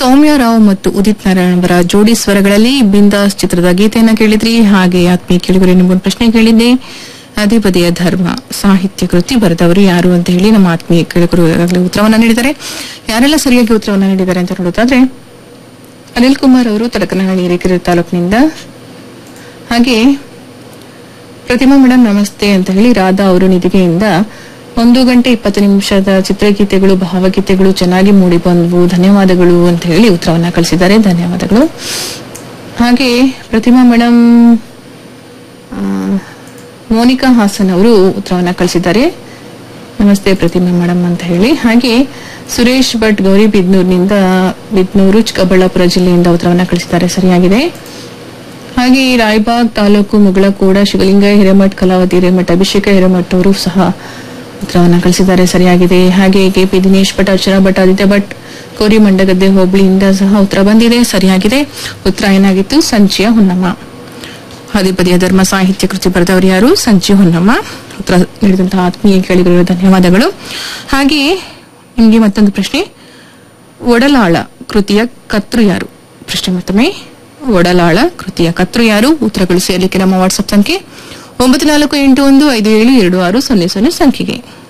ಸೌಮ್ಯ ರಾವ್ ಮತ್ತು ಉದಿತ್ ನಾರಾಯಣ್ ಅವರ ಜೋಡಿ ಸ್ವರಗಳಲ್ಲಿ ಬಿಂದಾಸ್ ಚಿತ್ರದ ಗೀತೆಯನ್ನ ಕೇಳಿದ್ರಿ ಹಾಗೆ ಆತ್ಮೀಯ ಕೇಳಿದರೆ ನಿಮ್ಗೊಂದು ಪ್ರಶ್ನೆ ಕೇಳಿದ್ದೆ ಅಧಿಪತಿಯ ಧರ್ಮ ಸಾಹಿತ್ಯ ಕೃತಿ ಬರೆದವರು ಯಾರು ಅಂತ ಹೇಳಿ ನಮ್ಮ ಆತ್ಮೀಯ ಕೇಳಿಗರು ಈಗಾಗಲೇ ಉತ್ತರವನ್ನ ನೀಡಿದ್ದಾರೆ ಯಾರೆಲ್ಲ ಸರಿಯಾಗಿ ಉತ್ತರವನ್ನ ನೀಡಿದ್ದಾರೆ ಅಂತ ನೋಡೋದಾದ್ರೆ ಅನಿಲ್ ಕುಮಾರ್ ಅವರು ತಡಕನಹಳ್ಳಿ ಹಿರೇಕೆರೆ ತಾಲೂಕಿನಿಂದ ಹಾಗೆ ಪ್ರತಿಮಾ ಮೇಡಮ್ ನಮಸ್ತೆ ಅಂತ ಹೇಳಿ ರಾಧಾ ಅವರು ನಿಧಿಗೆಯಿಂದ ಒಂದು ಗಂಟೆ ಇಪ್ಪತ್ತು ನಿಮಿಷದ ಚಿತ್ರಗೀತೆಗಳು ಭಾವಗೀತೆಗಳು ಚೆನ್ನಾಗಿ ಮೂಡಿ ಬಂದವು ಧನ್ಯವಾದಗಳು ಅಂತ ಹೇಳಿ ಉತ್ತರವನ್ನ ಕಳಿಸಿದ್ದಾರೆ ಧನ್ಯವಾದಗಳು ಹಾಗೆ ಪ್ರತಿಮಾ ಮೇಡಮ್ ಮೋನಿಕಾ ಹಾಸನ್ ಅವರು ಉತ್ತರವನ್ನ ಕಳಿಸಿದ್ದಾರೆ ನಮಸ್ತೆ ಪ್ರತಿಮಾ ಮೇಡಮ್ ಅಂತ ಹೇಳಿ ಹಾಗೆ ಸುರೇಶ್ ಭಟ್ ಗೌರಿ ಬಿದ್ನೂರ್ನಿಂದ ಬಿದ್ನೂರು ಚಿಕ್ಕಬಳ್ಳಾಪುರ ಜಿಲ್ಲೆಯಿಂದ ಉತ್ತರವನ್ನ ಕಳಿಸಿದ್ದಾರೆ ಸರಿಯಾಗಿದೆ ಹಾಗೆ ಈ ರಾಯಬಾಗ್ ತಾಲೂಕು ಮುಗಳಕೋಡ ಶಿವಲಿಂಗ ಹಿರೇಮಠ್ ಕಲಾವತಿ ಹಿರೇಮಠ್ ಅಭಿಷೇಕ ಹಿರೇಮಠ್ ಅವರು ಸಹ ಉತ್ತರವನ್ನ ಕಳಿಸಿದ್ದಾರೆ ಸರಿಯಾಗಿದೆ ಹಾಗೆ ಕೆಪಿ ದಿನೇಶ್ ಭಟ್ ಅರ್ಚನಾ ಭಟ್ ಆದಿತ್ಯ ಭಟ್ ಕೋರಿ ಮಂಡಗದ್ದೆ ಹೋಬಳಿಯಿಂದ ಸಹ ಉತ್ತರ ಬಂದಿದೆ ಸರಿಯಾಗಿದೆ ಉತ್ತರ ಏನಾಗಿತ್ತು ಸಂಚಿಯ ಹೊನ್ನಮ್ಮ ಅಧಿಪತಿಯ ಧರ್ಮ ಸಾಹಿತ್ಯ ಕೃತಿ ಬರೆದವರು ಯಾರು ಸಂಜಿ ಹೊನ್ನಮ್ಮ ಉತ್ತರ ನೀಡಿದಂತಹ ಆತ್ಮೀಯ ಕೇಳಿಗಳಿಗೆ ಧನ್ಯವಾದಗಳು ಹಾಗೆಯೇ ನಿಮಗೆ ಮತ್ತೊಂದು ಪ್ರಶ್ನೆ ಒಡಲಾಳ ಕೃತಿಯ ಕರ್ತೃ ಯಾರು ಪ್ರಶ್ನೆ ಮತ್ತೊಮ್ಮೆ ಒಡಲಾಳ ಕೃತಿಯ ಕರ್ತೃ ಯಾರು ಉತ್ತರಗಳು ಸೇರಲಿಕ್ಕೆ ನಮ್ಮ ವಾಟ್ಸ್ಆಪ್ ಸಂಖ್ಯೆ ಒಂಬತ್ತು ನಾಲ್ಕು ಎಂಟು ಒಂದು ಐದು ಏಳು ಎರಡು ಆರು ಸೊನ್ನೆ ಸೊನ್ನೆ ಸಂಖ್ಯೆಗೆ